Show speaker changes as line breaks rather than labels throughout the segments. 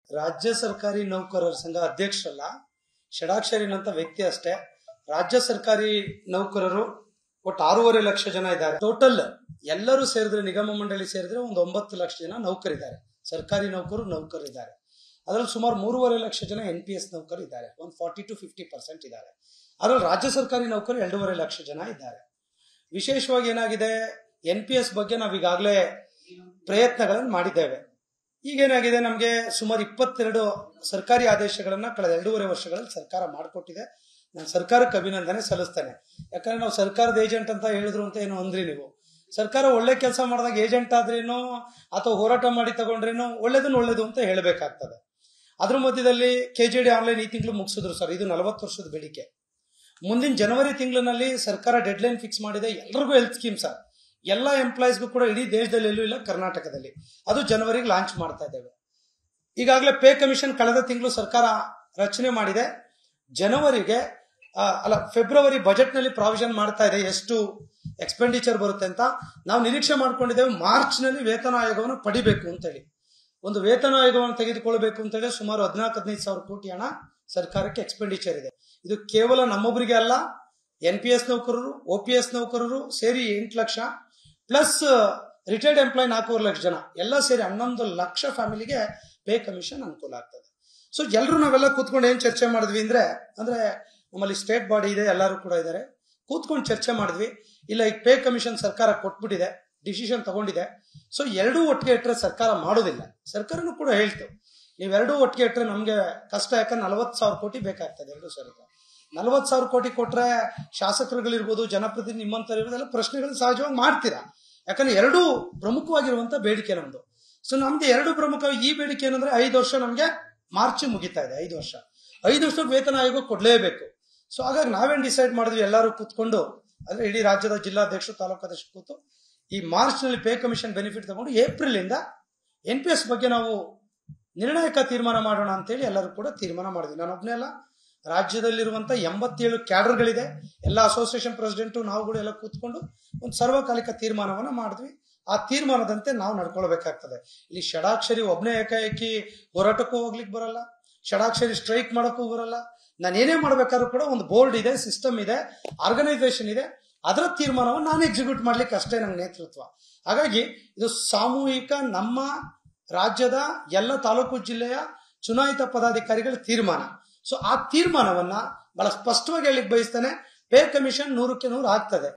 ರಾಜ್ಯ ಸರ್ಕಾರಿ ನೌಕರರ ಸಂಘ ಅಧ್ಯಕ್ಷರಲ್ಲ ಷಡಾಕ್ಷರಿನಂತ ವ್ಯಕ್ತಿ ಅಷ್ಟೇ ರಾಜ್ಯ ಸರ್ಕಾರಿ ನೌಕರರು ಒಟ್ಟು ಆರೂವರೆ ಲಕ್ಷ ಜನ ಇದ್ದಾರೆ ಟೋಟಲ್ ಎಲ್ಲರೂ ಸೇರಿದ್ರೆ ನಿಗಮ ಮಂಡಳಿ ಸೇರಿದ್ರೆ ಒಂದು ಒಂಬತ್ತು ಲಕ್ಷ ಜನ ನೌಕರಿದ್ದಾರೆ ಸರ್ಕಾರಿ ನೌಕರು ನೌಕರಿದ್ದಾರೆ ಅದರಲ್ಲಿ ಸುಮಾರು ಮೂರುವರೆ ಲಕ್ಷ ಜನ ಎನ್ ಪಿ ಎಸ್ ನೌಕರು ಇದ್ದಾರೆ ಒಂದು ಫಾರ್ಟಿ ಟು ಫಿಫ್ಟಿ ಪರ್ಸೆಂಟ್ ಇದ್ದಾರೆ ಅದರಲ್ಲಿ ರಾಜ್ಯ ಸರ್ಕಾರಿ ನೌಕರು ಎರಡೂವರೆ ಲಕ್ಷ ಜನ ಇದ್ದಾರೆ ವಿಶೇಷವಾಗಿ ಏನಾಗಿದೆ ಎನ್ ಪಿ ಎಸ್ ಬಗ್ಗೆ ನಾವು ಈಗಾಗಲೇ ಪ್ರಯತ್ನಗಳನ್ನು ಮಾಡಿದ್ದೇವೆ ಈಗೇನಾಗಿದೆ ನಮಗೆ ಸುಮಾರು ಇಪ್ಪತ್ತೆರಡು ಸರ್ಕಾರಿ ಆದೇಶಗಳನ್ನ ಕಳೆದ ಎರಡೂವರೆ ವರ್ಷಗಳಲ್ಲಿ ಸರ್ಕಾರ ಮಾಡಿಕೊಟ್ಟಿದೆ ನಾನು ಸರ್ಕಾರಕ್ಕೆ ಅಭಿನಂದನೆ ಸಲ್ಲಿಸ್ತೇನೆ ಯಾಕಂದ್ರೆ ನಾವು ಸರ್ಕಾರದ ಏಜೆಂಟ್ ಅಂತ ಹೇಳಿದ್ರು ಅಂತ ಏನು ಅಂದ್ರಿ ನೀವು ಸರ್ಕಾರ ಒಳ್ಳೆ ಕೆಲಸ ಮಾಡಿದಾಗ ಏಜೆಂಟ್ ಆದ್ರೇನೋ ಅಥವಾ ಹೋರಾಟ ಮಾಡಿ ತಗೊಂಡ್ರೇನೋ ಒಳ್ಳೇದನ್ನ ಒಳ್ಳೇದು ಅಂತ ಹೇಳಬೇಕಾಗ್ತದೆ ಅದ್ರ ಮಧ್ಯದಲ್ಲಿ ಕೆ ಜೆ ಡಿ ಆನ್ಲೈನ್ ಈ ತಿಂಗಳು ಮುಗಿಸಿದ್ರು ಸರ್ ಇದು ನಲವತ್ತು ವರ್ಷದ ಬೇಡಿಕೆ ಮುಂದಿನ ಜನವರಿ ತಿಂಗಳಿನಲ್ಲಿ ಸರ್ಕಾರ ಡೆಡ್ಲೈನ್ ಫಿಕ್ಸ್ ಮಾಡಿದೆ ಎಲ್ರಿಗೂ ಹೆಲ್ತ್ ಸ್ಕೀಮ್ ಸರ್ ಎಲ್ಲ ಎಂಪ್ಲಾಯೀಸ್ಗೂ ಕೂಡ ಇಡೀ ದೇಶದಲ್ಲಿ ಎಲ್ಲೂ ಇಲ್ಲ ಕರ್ನಾಟಕದಲ್ಲಿ ಅದು ಜನವರಿಗೆ ಲಾಂಚ್ ಮಾಡ್ತಾ ಇದ್ದೇವೆ ಈಗಾಗಲೇ ಪೇ ಕಮಿಷನ್ ಕಳೆದ ತಿಂಗಳು ಸರ್ಕಾರ ರಚನೆ ಮಾಡಿದೆ ಜನವರಿಗೆ ಆ, ಅಲ್ಲ ಫೆಬ್ರವರಿ ಬಜೆಟ್ ನಲ್ಲಿ ಪ್ರಾವಿಷನ್ ಮಾಡ್ತಾ ಇದೆ ಎಷ್ಟು ಎಕ್ಸ್ಪೆಂಡಿಚರ್ ಬರುತ್ತೆ ಅಂತ ನಾವು ನಿರೀಕ್ಷೆ ಮಾಡ್ಕೊಂಡಿದ್ದೇವೆ ಮಾರ್ಚ್ ನಲ್ಲಿ ವೇತನ ಆಯೋಗವನ್ನು ಪಡಿಬೇಕು ಅಂತೇಳಿ ಒಂದು ವೇತನ ಆಯೋಗವನ್ನು ತೆಗೆದುಕೊಳ್ಬೇಕು ಅಂತೇಳಿ ಸುಮಾರು ಹದಿನಾಲ್ಕು ಹದಿನೈದು ಸಾವಿರ ಕೋಟಿ ಹಣ ಸರ್ಕಾರಕ್ಕೆ ಎಕ್ಸ್ಪೆಂಡಿಚರ್ ಇದೆ ಇದು ಕೇವಲ ನಮ್ಮೊಬ್ಬರಿಗೆ ಅಲ್ಲ ಎನ್ ಪಿ ಎಸ್ ನೌಕರರು ಒ ಪಿ ಎಸ್ ನೌಕರರು ಸೇರಿ ಎಂಟು ಲಕ್ಷ ಪ್ಲಸ್ ರಿಟೈರ್ಡ್ ಎಂಪ್ಲಾಯ್ ನಾಲ್ಕೂವರೆ ಲಕ್ಷ ಜನ ಎಲ್ಲ ಸೇರಿ ಹನ್ನೊಂದು ಲಕ್ಷ ಫ್ಯಾಮಿಲಿಗೆ ಪೇ ಕಮಿಷನ್ ಅನುಕೂಲ ಆಗ್ತದೆ ಸೊ ಎಲ್ಲರೂ ನಾವೆಲ್ಲ ಕೂತ್ಕೊಂಡು ಏನ್ ಚರ್ಚೆ ಮಾಡಿದ್ವಿ ಅಂದ್ರೆ ಅಂದ್ರೆ ನಮ್ಮಲ್ಲಿ ಸ್ಟೇಟ್ ಬಾಡಿ ಇದೆ ಎಲ್ಲರೂ ಕೂಡ ಇದ್ದಾರೆ ಕೂತ್ಕೊಂಡು ಚರ್ಚೆ ಮಾಡಿದ್ವಿ ಇಲ್ಲ ಈಗ ಪೇ ಕಮಿಷನ್ ಸರ್ಕಾರ ಕೊಟ್ಬಿಟ್ಟಿದೆ ಡಿಸಿಷನ್ ತಗೊಂಡಿದೆ ಸೊ ಎರಡೂ ಒಟ್ಟಿಗೆ ಇಟ್ಟರೆ ಸರ್ಕಾರ ಮಾಡೋದಿಲ್ಲ ಸರ್ಕಾರನೂ ಕೂಡ ಹೇಳ್ತು ನೀವೆರಡೂ ಒಟ್ಟಿಗೆ ಇಟ್ಟರೆ ನಮಗೆ ಕಷ್ಟ ಯಾಕಂದ್ರೆ ನಲವತ್ತು ಸಾವಿರ ಕೋಟಿ ಬೇಕಾಗ್ತದೆ ಎರಡು ಸೇರಿದ್ರೆ ನಲವತ್ತು ಸಾವಿರ ಕೋಟಿ ಕೊಟ್ರೆ ಶಾಸಕರುಗಳಿರ್ಬೋದು ಜನಪ್ರತಿನಿಧಿ ನಿಮ್ಮಂತರ ಇರೋದೆಲ್ಲ ಪ್ರಶ್ನೆಗಳು ಸಹಜವಾಗಿ ಮಾಡ್ತೀರಾ ಯಾಕಂದ್ರೆ ಎರಡೂ ಪ್ರಮುಖವಾಗಿರುವಂತ ಬೇಡಿಕೆ ನಮ್ದು ಸೊ ನಮ್ದು ಎರಡು ಪ್ರಮುಖ ಈ ಬೇಡಿಕೆ ಏನಂದ್ರೆ ಐದು ವರ್ಷ ನಮಗೆ ಮಾರ್ಚ್ ಮುಗಿತಾ ಇದೆ ಐದು ವರ್ಷ ಐದು ವರ್ಷ ವೇತನ ಆಯೋಗ ಕೊಡ್ಲೇಬೇಕು ಸೊ ಹಾಗಾಗಿ ನಾವೇನ್ ಡಿಸೈಡ್ ಮಾಡಿದ್ವಿ ಎಲ್ಲರೂ ಕೂತ್ಕೊಂಡು ಅಂದ್ರೆ ಇಡೀ ರಾಜ್ಯದ ಜಿಲ್ಲಾಧ್ಯಕ್ಷರು ತಾಲೂಕು ಅಧ್ಯಕ್ಷರು ಕೂತು ಈ ಮಾರ್ಚ್ ನಲ್ಲಿ ಪೇ ಕಮಿಷನ್ ಬೆನಿಫಿಟ್ ತಗೊಂಡು ಏಪ್ರಿಲ್ ಇಂದ ಎನ್ ಪಿ ಎಸ್ ಬಗ್ಗೆ ನಾವು ನಿರ್ಣಾಯಕ ತೀರ್ಮಾನ ಮಾಡೋಣ ಅಂತೇಳಿ ಎಲ್ಲರೂ ಕೂಡ ತೀರ್ಮಾನ ಮಾಡಿದ್ವಿ ನಾನು ಒಬ್ಬನೇ ಅಲ್ಲ ರಾಜ್ಯದಲ್ಲಿರುವಂತ ಎಂಬತ್ತೇಳು ಕ್ಯಾಡರ್ಗಳಿದೆ ಎಲ್ಲ ಅಸೋಸಿಯೇಷನ್ ಪ್ರೆಸಿಡೆಂಟು ನಾವುಗಳು ಎಲ್ಲ ಕೂತ್ಕೊಂಡು ಒಂದು ಸರ್ವಕಾಲಿಕ ತೀರ್ಮಾನವನ್ನ ಮಾಡಿದ್ವಿ ಆ ತೀರ್ಮಾನದಂತೆ ನಾವು ನಡ್ಕೊಳ್ಬೇಕಾಗ್ತದೆ ಇಲ್ಲಿ ಷಡಾಕ್ಷರಿ ಒಬ್ಬನೇ ಏಕಾಏಕಿ ಹೋರಾಟಕ್ಕೂ ಹೋಗ್ಲಿಕ್ಕೆ ಬರಲ್ಲ ಷಡಾಕ್ಷರಿ ಸ್ಟ್ರೈಕ್ ಮಾಡೋಕ್ಕೂ ಬರಲ್ಲ ನಾನು ಏನೇ ಮಾಡ್ಬೇಕಾದ್ರೂ ಕೂಡ ಒಂದು ಬೋರ್ಡ್ ಇದೆ ಸಿಸ್ಟಮ್ ಇದೆ ಆರ್ಗನೈಸೇಷನ್ ಇದೆ ಅದರ ತೀರ್ಮಾನವನ್ನು ನಾನು ಎಕ್ಸಿಕ್ಯೂಟ್ ಮಾಡ್ಲಿಕ್ಕೆ ಅಷ್ಟೇ ನನ್ನ ನೇತೃತ್ವ ಹಾಗಾಗಿ ಇದು ಸಾಮೂಹಿಕ ನಮ್ಮ ರಾಜ್ಯದ ಎಲ್ಲ ತಾಲೂಕು ಜಿಲ್ಲೆಯ ಚುನಾಯಿತ ಪದಾಧಿಕಾರಿಗಳ ತೀರ್ಮಾನ ಸೊ ಆ ತೀರ್ಮಾನವನ್ನ ಬಹಳ ಸ್ಪಷ್ಟವಾಗಿ ಹೇಳಿಕ್ ಬಯಸ್ತೇನೆ ಪೇ ಕಮಿಷನ್ ನೂರಕ್ಕೆ ನೂರು ಆಗ್ತದೆ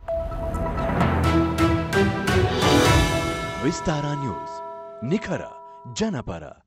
ವಿಸ್ತಾರ ನ್ಯೂಸ್ ನಿಖರ ಜನಪರ